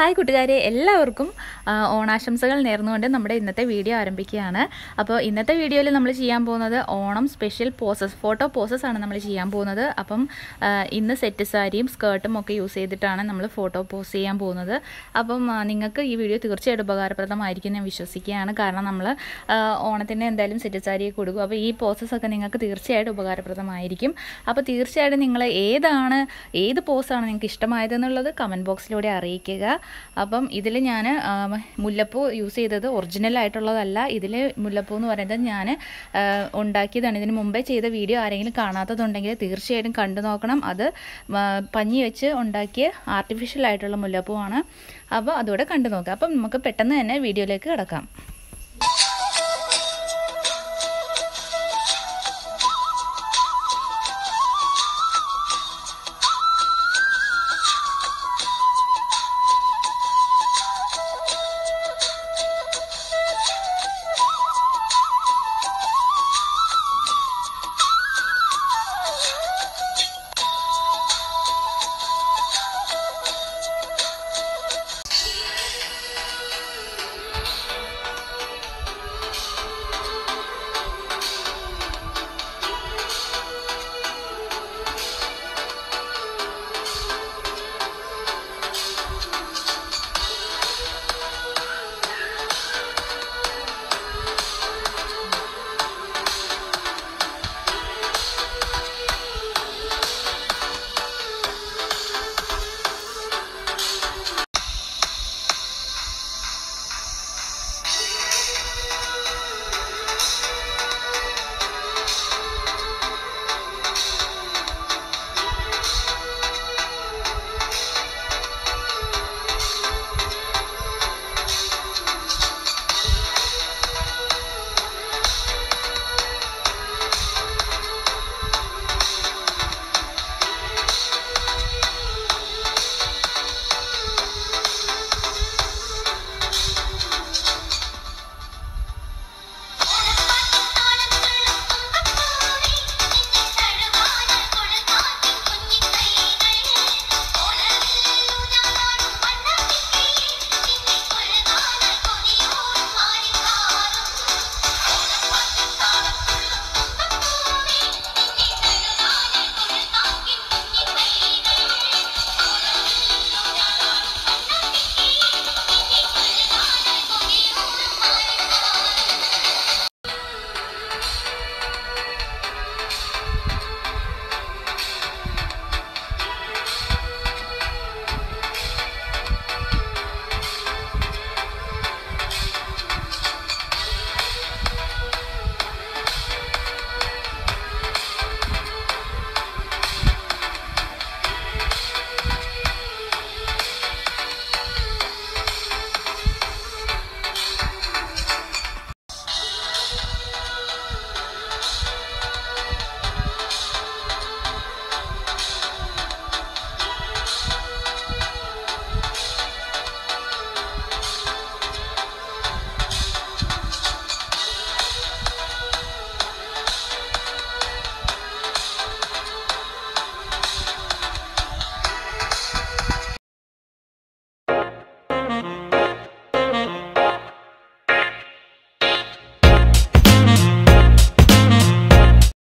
hi കൂട്ടുകാരെ എല്ലാവർക്കും ആ, ഓണാശംസകൾ നേർന്നുകൊണ്ട് നമ്മുടെ ഇന്നത്തെ വീഡിയോ ആരംഭിക്കുകയാണ് അപ്പോൾ ഇന്നത്തെ വീഡിയോയിൽ നമ്മൾ ചെയ്യാൻ പോകുന്നത് Onam special poses photo poses ആണ് നമ്മൾ ചെയ്യാൻ പോകുന്നത് അപ്പം ആ, ഇന്ന് സെറ്റ് സാരിയും സ്കേർട്ടും ഒക്കെ യൂസ് ചെയ്തിട്ടാണ് നമ്മൾ ഫോട്ടോ പോസ് ചെയ്യാൻ പോകുന്നത് അപ്പം ആ, നിങ്ങൾക്ക് ഈ വീഡിയോ തീർച്ചയായിട്ടും ഉപകാരപ്രദമായിരിക്കും ഞാൻ വിശ്വസിക്കുകയാണ് കാരണം നമ്മൾ ഓണത്തിന് എന്തായാലും സെറ്റ് സാരിയെ കൊടുക്കും അപ്പോൾ ഈ പോസസ് ഒക്കെ നിങ്ങൾക്ക് തീർച്ചയായിട്ടും ഉപകാരപ്രദമായിരിക്കും അപ്പോൾ തീർച്ചയായിട്ടും നിങ്ങൾ ഏതാണ് ഏത് പോസാണ് നിങ്ങൾക്ക് ഇഷ്ടമായതെന്നുള്ളത് കമൻറ്റ് ബോക്സിലൂടെ അറിയിക്കുക അപ്പം ഇതിൽ ഞാൻ മുല്ലപ്പൂ യൂസ് ചെയ്തത് ഒറിജിനൽ ആയിട്ടുള്ളതല്ല ഇതിൽ മുല്ലപ്പൂ എന്ന് പറയുന്നത് ഞാൻ ഉണ്ടാക്കിയതാണ് ഇതിന് മുമ്പേ ചെയ്ത വീഡിയോ ആരെങ്കിലും കാണാത്തതുണ്ടെങ്കിൽ തീർച്ചയായിട്ടും കണ്ടു നോക്കണം അത് ആ, പഞ്ഞി വെച്ച് ഉണ്ടാക്കിയ ആർട്ടിഫിഷ്യൽ ആയിട്ടുള്ള മുല്ലപ്പൂ ആണ് അപ്പോൾ അതുകൂടെ കണ്ടു നോക്കുക അപ്പം നമുക്ക് പെട്ടെന്ന് തന്നെ വീഡിയോയിലേക്ക് കിടക്കാം